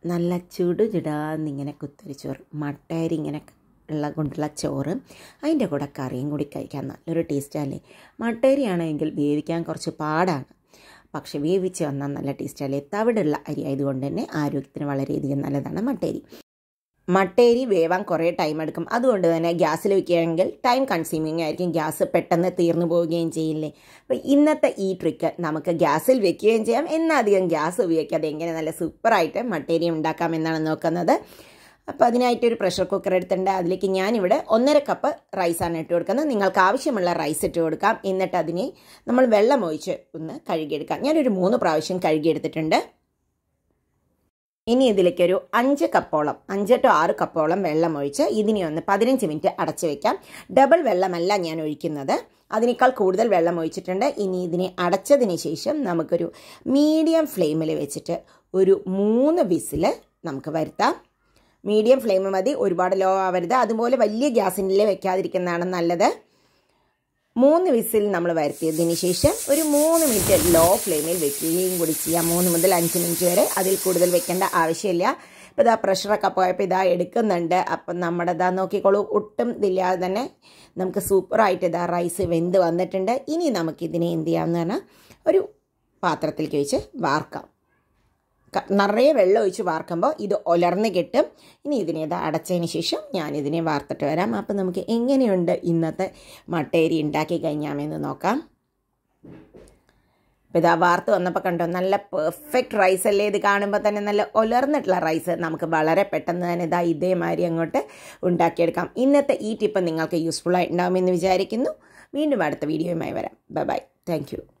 നല്ല ചുടു ചുടാന്നിങ്ങനെ കുത്തൊരു ചോറ് മട്ടയരി ഇങ്ങനെ ഉള്ള കൊണ്ടുള്ള ചോറ് അതിൻ്റെ കൂടെ കറിയും കൂടി കഴിക്കാൻ നല്ലൊരു ടേസ്റ്റല്ലേ മട്ടയരി ആണെങ്കിൽ വേവിക്കാൻ കുറച്ച് പാടാണ് പക്ഷെ വേവിച്ച് വന്നാൽ നല്ല ടേസ്റ്റല്ലേ തവിടുള്ള അരി ആയതുകൊണ്ട് തന്നെ ആരോഗ്യത്തിന് വളരെയധികം നല്ലതാണ് മട്ടേരി മട്ടേരി വേവാൻ കുറേ ടൈം എടുക്കും അതുകൊണ്ട് തന്നെ ഗ്യാസിൽ വയ്ക്കുകയാണെങ്കിൽ ടൈം കൺസ്യൂമിങ് ആയിരിക്കും ഗ്യാസ് പെട്ടെന്ന് തീർന്നു പോവുകയും ചെയ്യില്ലേ അപ്പോൾ ഇന്നത്തെ ഈ ട്രിക്ക് നമുക്ക് ഗ്യാസിൽ വെക്കുകയും ചെയ്യാം എന്നധികം ഗ്യാസ് ഉപയോഗിക്കാതെ എങ്ങനെ നല്ല സൂപ്പറായിട്ട് മട്ടേരി ഉണ്ടാക്കാം എന്നാണ് നോക്കുന്നത് അപ്പോൾ അതിനായിട്ട് ഒരു പ്രഷർ കുക്കർ എടുത്തിട്ടുണ്ട് അതിലേക്ക് ഞാനിവിടെ ഒന്നര കപ്പ് റൈസാണ് ഇട്ട് കൊടുക്കുന്നത് നിങ്ങൾക്ക് ആവശ്യമുള്ള റൈസ് ഇട്ട് കൊടുക്കാം എന്നിട്ട് അതിനെ നമ്മൾ വെള്ളം ഒഴിച്ച് ഒന്ന് കഴുകിയെടുക്കാം ഞാനൊരു മൂന്ന് പ്രാവശ്യം കഴുകിയെടുത്തിട്ടുണ്ട് ഇനി ഇതിലേക്ക് ഒരു അഞ്ച് കപ്പോളം അഞ്ച് ടു ആറ് കപ്പോളം വെള്ളം ഒഴിച്ച് ഇതിനെ ഒന്ന് പതിനഞ്ച് മിനിറ്റ് അടച്ചു വെക്കാം ഡബിൾ വെള്ളമല്ല ഞാൻ ഒഴിക്കുന്നത് അതിനേക്കാൾ കൂടുതൽ വെള്ളം ഒഴിച്ചിട്ടുണ്ട് ഇനി ഇതിനെ അടച്ചതിന് ശേഷം നമുക്കൊരു മീഡിയം ഫ്ലെയിമിൽ വെച്ചിട്ട് ഒരു മൂന്ന് വിസിൽ നമുക്ക് വരുത്താം മീഡിയം ഫ്ലെയിം മതി ഒരുപാട് ലോ ആവരുത് അതുപോലെ വലിയ ഗ്യാസിൻ്റെ വെക്കാതിരിക്കുന്നതാണ് നല്ലത് മൂന്ന് വിസിൽ നമ്മൾ വരുത്തിയതിന് ശേഷം ഒരു മൂന്ന് മിനിറ്റ് ലോ ഫ്ലെയിമിൽ വെക്കുകയും കൂടി ചെയ്യാം മൂന്ന് മുതൽ അഞ്ച് മിനിറ്റ് വരെ അതിൽ കൂടുതൽ വെക്കേണ്ട ആവശ്യമില്ല ഇപ്പോൾ ഇതാ പ്രഷറൊക്കെ പോയപ്പോൾ ഇതാ എടുക്കുന്നുണ്ട് അപ്പം നമ്മുടെ ഇതാ നോക്കിക്കോളൂ ഒട്ടും ഇതില്ലാതെ തന്നെ നമുക്ക് സൂപ്പറായിട്ട് ഇതാ റൈസ് വെന്ത് വന്നിട്ടുണ്ട് ഇനി നമുക്കിതിനെ എന്ത് ചെയ്യാമെന്ന് പറഞ്ഞാൽ ഒരു പാത്രത്തിലേക്ക് വെച്ച് വാർക്കാം നിറയെ വെള്ളം ഒഴിച്ച് വാർക്കുമ്പോൾ ഇത് ഒലർന്ന് കിട്ടും ഇനി ഇതിനെ ഇത് അടച്ചതിന് ശേഷം ഞാനിതിനെ വാർത്തിട്ട് വരാം അപ്പം നമുക്ക് എങ്ങനെയുണ്ട് ഇന്നത്തെ മട്ടേരി ഉണ്ടാക്കി കഴിഞ്ഞാമെന്ന് നോക്കാം അപ്പോൾ ഇതാ വാർത്ത് വന്നപ്പോൾ കണ്ടോ നല്ല പെർഫെക്റ്റ് റൈസ് അല്ലേ ഇത് കാണുമ്പോൾ തന്നെ നല്ല ഒലർന്നിട്ടുള്ള റൈസ് നമുക്ക് വളരെ പെട്ടെന്ന് തന്നെ ഇതാ ഇതേമാതിരി അങ്ങോട്ട് ഉണ്ടാക്കിയെടുക്കാം ഇന്നത്തെ ഈ ടിപ്പ് നിങ്ങൾക്ക് യൂസ്ഫുൾ ആയിട്ടുണ്ടാകുമെന്ന് വിചാരിക്കുന്നു വീണ്ടും അടുത്ത വീഡിയോയുമായി വരാം ബൈ ബൈ താങ്ക്